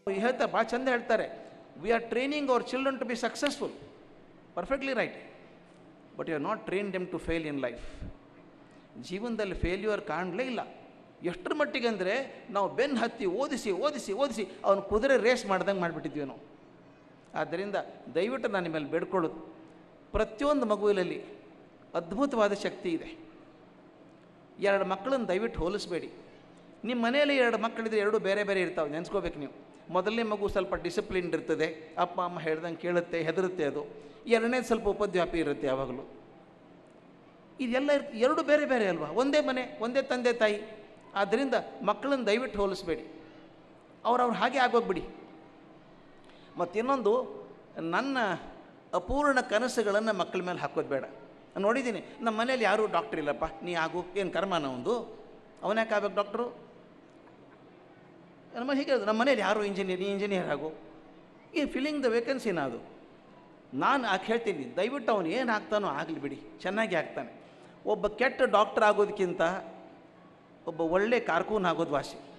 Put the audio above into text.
ಹೇಳ್ತಾರೆ ಭಾಳ ಚಂದ ಹೇಳ್ತಾರೆ we are training our children to be successful perfectly right but you are not train them to fail in life ಜೀವನದಲ್ಲಿ failure ಕಾಣಲೇ ಇಲ್ಲ ಎಷ್ಟರ ಮಟ್ಟಿಗೆ ಅಂದರೆ ನಾವು ಬೆನ್ನು ಹತ್ತಿ ಓದಿಸಿ ಓದಿಸಿ ಓದಿಸಿ ಅವನು ಕುದುರೆ ರೇಸ್ ಮಾಡ್ದಂಗೆ ಮಾಡಿಬಿಟ್ಟಿದ್ವಿ ನಾವು ಆದ್ದರಿಂದ ದಯವಿಟ್ಟು ನಾನು ನಿಮ್ಮಲ್ಲಿ ಬೇಡ್ಕೊಳ್ಳೋದು ಪ್ರತಿಯೊಂದು ಮಗುವಿನಲ್ಲಿ ಅದ್ಭುತವಾದ ಶಕ್ತಿ ಇದೆ ಎರಡು ಮಕ್ಕಳನ್ನು ದಯವಿಟ್ಟು ಹೋಲಿಸಬೇಡಿ ನಿಮ್ಮ ಮನೆಯಲ್ಲಿ ಎರಡು ಮಕ್ಕಳಿದ್ರೆ ಎರಡು ಬೇರೆ ಬೇರೆ ಇರ್ತಾವೆ ನೆನೆಸ್ಕೋಬೇಕು ನೀವು ಮೊದಲನೇ ಮಗು ಸ್ವಲ್ಪ ಡಿಸಿಪ್ಲಿನ್ಡ್ ಇರ್ತದೆ ಅಪ್ಪ ಅಮ್ಮ ಹೇಳ್ದಂಗೆ ಕೇಳುತ್ತೆ ಹೆದರುತ್ತೆ ಅದು ಎರಡನೇದು ಸ್ವಲ್ಪ ಉಪದ್ವ್ಯಾಪಿ ಇರುತ್ತೆ ಯಾವಾಗಲೂ ಇದೆಲ್ಲ ಇರ್ ಎರಡು ಬೇರೆ ಬೇರೆ ಅಲ್ವಾ ಒಂದೇ ಮನೆ ಒಂದೇ ತಂದೆ ತಾಯಿ ಆದ್ದರಿಂದ ಮಕ್ಕಳನ್ನು ದಯವಿಟ್ಟು ಹೋಲಿಸ್ಬೇಡಿ ಅವ್ರವ್ರು ಹಾಗೆ ಆಗೋಗ್ಬಿಡಿ ಮತ್ತು ಇನ್ನೊಂದು ನನ್ನ ಅಪೂರ್ಣ ಕನಸುಗಳನ್ನು ಮಕ್ಕಳ ಮೇಲೆ ಹಾಕೋದು ಬೇಡ ನಾನು ನೋಡಿದ್ದೀನಿ ನಮ್ಮ ಮನೇಲಿ ಯಾರೂ ಡಾಕ್ಟ್ರ್ ಇಲ್ಲಪ್ಪ ನೀ ಆಗು ಏನು ಕರ್ಮನ ಒಂದು ಅವನ್ಯಾಕೆ ಆಗ್ಬೇಕು ಡಾಕ್ಟ್ರು ನಮ್ಮ ಹೀಗೆ ಹೇಳ್ದು, ನಮ್ಮ ಮನೇಲಿ ಯಾರು ಇಂಜಿನಿಯರ್ ನೀ ಇಂಜಿನಿಯರ್ ಆಗು ಈ ಫಿಲ್ಲಿಂಗ್ ದ ವೇಕೆನ್ಸಿನ ಅದು ನಾನು ಆಕೆ ಹೇಳ್ತೀನಿ ದಯವಿಟ್ಟು ಅವನು ಏನು ಆಗ್ತಾನೋ ಆಗಲಿ ಬಿಡಿ ಚೆನ್ನಾಗಿ ಆಗ್ತಾನೆ ಒಬ್ಬ ಕೆಟ್ಟ ಡಾಕ್ಟರ್ ಆಗೋದಕ್ಕಿಂತ ಒಬ್ಬ ಒಳ್ಳೆ ಕಾರ್ಕೂನ್ ಆಗೋದು ವಾಸಿ